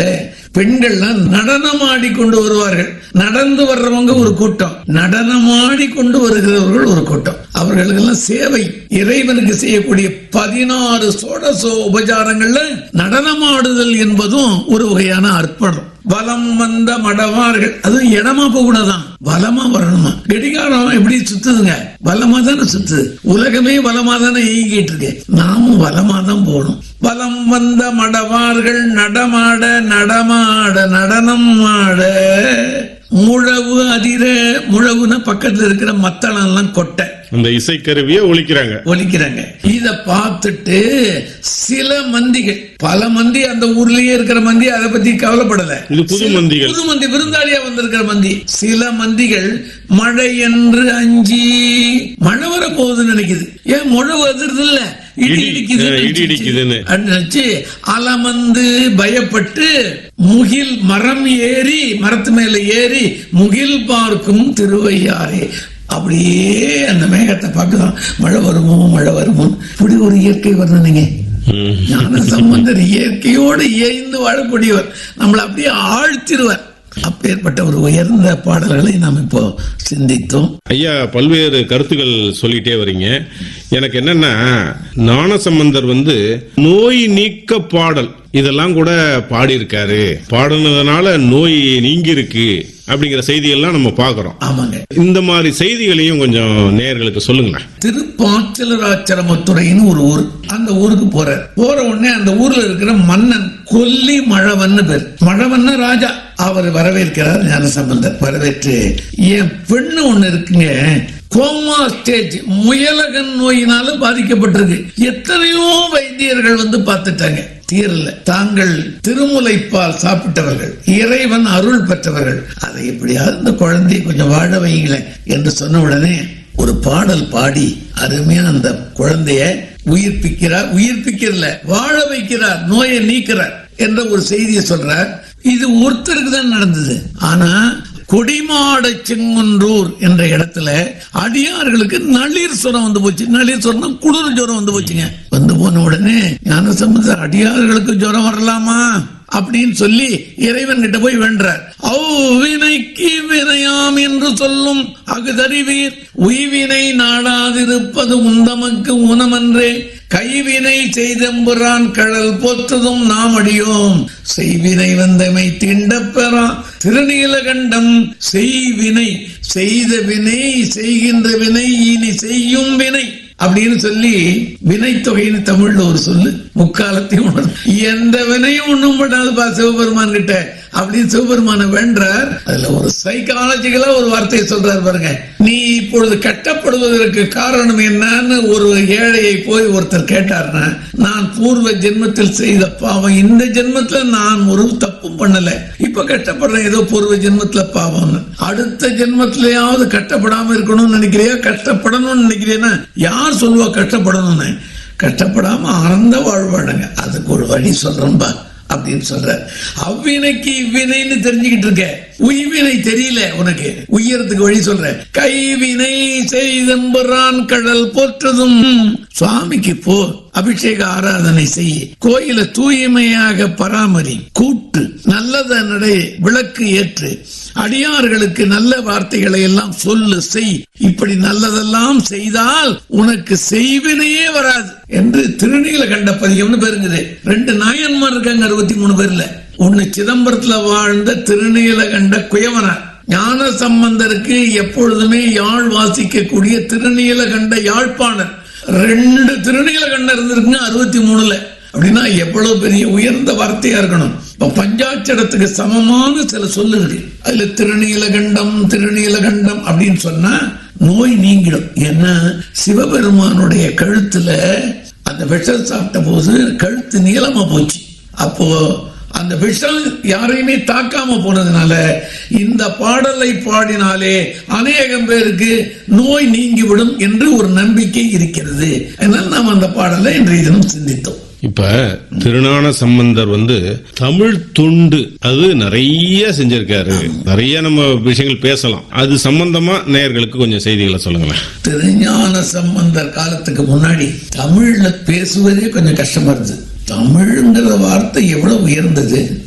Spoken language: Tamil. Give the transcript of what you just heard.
காலத்துல பெண்கள்லாம் நடனமாடி கொண்டு வருவார்கள் நடந்து வர்றவங்க ஒரு கூட்டம் நடனமாடி கொண்டு வருகிறவர்கள் ஒரு கூட்டம் அவர்களுக்கெல்லாம் சேவை இறைவனுக்கு செய்யக்கூடிய பதினாறு சோடசோ உபச்சாரங்கள்ல நடனமாடுதல் என்பதும் ஒரு வகையான அர்ப்பணம் வலம் வந்த மடவார்கள் அதுவும் இடமா போக கூடாதான் வலமா வரணுமா கடிகாரம் எப்படி சுத்துதுங்க வலமா தானே சுத்துது உலகமே வலமா தானே இயங்கிட்டு இருக்கு நாமும் வலமா தான் போகணும் வலம் வந்த மடவார்கள் நடமாட நடமாட நடனம் ஆட முழவு அதிர முழவுனா பக்கத்துல இருக்கிற மத்தளம் எல்லாம் கொட்டை அந்த இசைக்கருவியை ஒழிக்கிறாங்க ஒலிக்கிறாங்க இத பார்த்துட்டு சில மந்திகள் பல மந்தி அந்த ஊர்லயே இருக்கிற மந்தி அதை பத்தி கவலைப்படல இது புது சில மந்திகள். புது மந்தி விருந்தாளியா வந்திருக்கிற மந்தி சில மந்திகள் மழை என்று அஞ்சி மழை வர போகுதுன்னு நினைக்குது ஏன் மழை வருது இல்ல இடி இடி, இடிக்குது ஆ, இடி இடிக்குதுன்னு. நினைச்சு அலமந்து பயப்பட்டு முகில் மரம் ஏறி மரத்து மேல ஏறி முகில் பார்க்கும் திருவையாரே அப்படியே அந்த மேகத்தை பார்க்கலாம் மழை வருமோ மழை வருமோ இப்படி ஒரு இயற்கை வர்ணனைங்க ம். ஞான சம்பந்தர் இயற்கையோடு இயைந்து வாழக்கூடியவர் நம்மளை அப்படியே ஆழ்த்திடுவார் அப்பேற்பட்ட ஒரு உயர்ந்த பாடல்களை நாம் இப்போ சிந்தித்தோம் ஐயா பல்வேறு கருத்துக்கள் சொல்லிட்டே வரீங்க எனக்கு என்னன்னா ஞானசம்பந்தர் வந்து நோய் நீக்க பாடல் இதெல்லாம் கூட பாடியிருக்காரு பாடினதுனால நோய் நீங்கி இருக்கு அப்படிங்கிற செய்தியெல்லாம் நம்ம பார்க்கிறோம் ஆமாங்க இந்த மாதிரி செய்திகளையும் கொஞ்சம் நேயர்களுக்கு சொல்லுங்களேன் திருப்பாச்சலராச்சரமத்துறைன்னு ஒரு ஊர் அந்த ஊருக்கு போறார் போற உடனே அந்த ஊர்ல இருக்கிற மன்னன் கொல்லி மழவன்னு பேர் மழவன்னு ராஜா அவர் வரவேற்கிறார் ஞானசம்பந்தர் வரவேற்று என் பெண்ணு ஒண்ணு இருக்குங்க கோமா ஸ்டேஜ் முயலகன் நோயினால பாதிக்கப்பட்டிருக்கு எத்தனையோ வைத்தியர்கள் வந்து பார்த்துட்டாங்க தீரல தாங்கள் திருமுலைப்பால் சாப்பிட்டவர்கள் இறைவன் அருள் பெற்றவர்கள் அதை எப்படியாவது இந்த குழந்தையை கொஞ்சம் வாழ வைங்களேன் என்று சொன்ன உடனே ஒரு பாடல் பாடி அருமையா அந்த குழந்தைய உயிர்ப்பிக்கிறார் உயிர்ப்பிக்கிறல வாழ வைக்கிறார் நோயை நீக்கிறார் என்ற ஒரு செய்தியை சொல்றார் இது ஒருத்தருக்கு தான் நடந்தது ஆனா கொடிமாட செங்குன்றூர் என்ற இடத்துல அடியார்களுக்கு நளிர் சுரம் வந்து போச்சு நளிர் சுரம் குளிர் ஜுரம் வந்து போச்சுங்க வந்து போன உடனே ஞான சம்பந்தர் அடியார்களுக்கு ஜுரம் வரலாமா அப்படின்னு சொல்லி இறைவன் கிட்ட போய் வென்றார் வினைக்கு வினையாம் என்று சொல்லும் அகுதறிவீர் உய்வினை நாடாதிருப்பது உந்தமக்கு ஊனமன்றே கைவினை செய்தம்புரான் கடல் போற்றதும் நாம் அடியோம் செய்வினை வந்தமை திண்டப் பெறா திருநீலகண்டம் செய்வினை செய்த வினை செய்கின்ற வினை இனி செய்யும் வினை அப்படின்னு சொல்லி வினைத்தொகைன்னு தமிழ்ல ஒரு சொல்லு முக்காலத்தையும் உணரும் எந்த வினையும் ஒண்ணும் பண்ணாதுப்பா சிவபெருமான் கிட்ட அப்படின்னு சிவபெருமான வென்றார் அதுல ஒரு சைக்காலஜிக்கலா ஒரு வார்த்தையை சொல்றாரு பாருங்க நீ இப்பொழுது கட்டப்படுவதற்கு காரணம் என்னன்னு ஒரு ஏழையை போய் ஒருத்தர் கேட்டார்னா நான் பூர்வ ஜென்மத்தில் செய்த பாவம் இந்த ஜென்மத்துல நான் ஒரு தப்பும் பண்ணல இப்ப கஷ்டப்படுறேன் ஏதோ பூர்வ ஜென்மத்துல பாவம்னு அடுத்த ஜென்மத்திலேயாவது கஷ்டப்படாம இருக்கணும்னு நினைக்கிறியா கஷ்டப்படணும்னு நினைக்கிறியா யார் சொல்லுவா கஷ்டப்படணும்னு கஷ்டப்படாம ஆனந்த வாழ்வாடுங்க அதுக்கு ஒரு வழி சொல்றேன்பா அப்படின்னு சொல்ற அவ்வினைக்கு இவ்வினைன்னு தெரிஞ்சுக்கிட்டு இருக்க உய்வினை தெரியல உனக்கு உயரத்துக்கு வழி சொல்ற கைவினை செய்தம்புறான் கடல் போற்றதும் சுவாமிக்கு போ அபிஷேக ஆராதனை செய்ய கோயில தூய்மையாக பராமரி கூட்டு நல்லத நடை விளக்கு ஏற்று அடியார்களுக்கு நல்ல வார்த்தைகளை எல்லாம் சொல்லு செய் இப்படி நல்லதெல்லாம் செய்தால் உனக்கு செய்வினையே வராது என்று திருநீலகண்ட பதிகம்னு பேருங்குது ரெண்டு நாயன்மார் இருக்காங்க அறுபத்தி மூணு பேர்ல ஒன்னு சிதம்பரத்துல வாழ்ந்த திருநீலகண்ட குயவனார் ஞான சம்பந்தருக்கு எப்பொழுதுமே யாழ் வாசிக்கக்கூடிய திருநீலகண்ட யாழ்ப்பாணர் ரெண்டு திருநீலகண்டம் இருந்திருக்குங்க அறுபத்தி மூணுல அப்படின்னா எவ்வளவு பெரிய உயர்ந்த வார்த்தையா இருக்கணும் இப்ப பஞ்சாட்சரத்துக்கு சமமான சில சொல்லு இருக்கு அதுல திருநீலகண்டம் திருநீலகண்டம் அப்படின்னு சொன்னா நோய் நீங்கிடும் ஏன்னா சிவபெருமானுடைய கழுத்துல அந்த விஷம் சாப்பிட்ட போது கழுத்து நீளமா போச்சு அப்போ அந்த விஷம் யாரையுமே தாக்காம போனதுனால இந்த பாடலை பாடினாலே அநேகம் பேருக்கு நோய் நீங்கிவிடும் என்று ஒரு நம்பிக்கை இருக்கிறது அதனால் நாம் அந்த பாடலை இன்றைய தினம் சிந்தித்தோம் இப்ப திருஞான சம்பந்தர் வந்து தமிழ் தொண்டு அது நிறைய செஞ்சிருக்காரு நிறைய நம்ம விஷயங்கள் பேசலாம் அது சம்பந்தமா நேயர்களுக்கு கொஞ்சம் செய்திகளை சொல்லுங்களேன் திருஞான சம்பந்தர் காலத்துக்கு முன்னாடி தமிழ்ல பேசுவதே கொஞ்சம் கஷ்டமா இருந்தது தமிழ்ங்கிற வார்த்தை எவ்வளவு உயர்ந்தது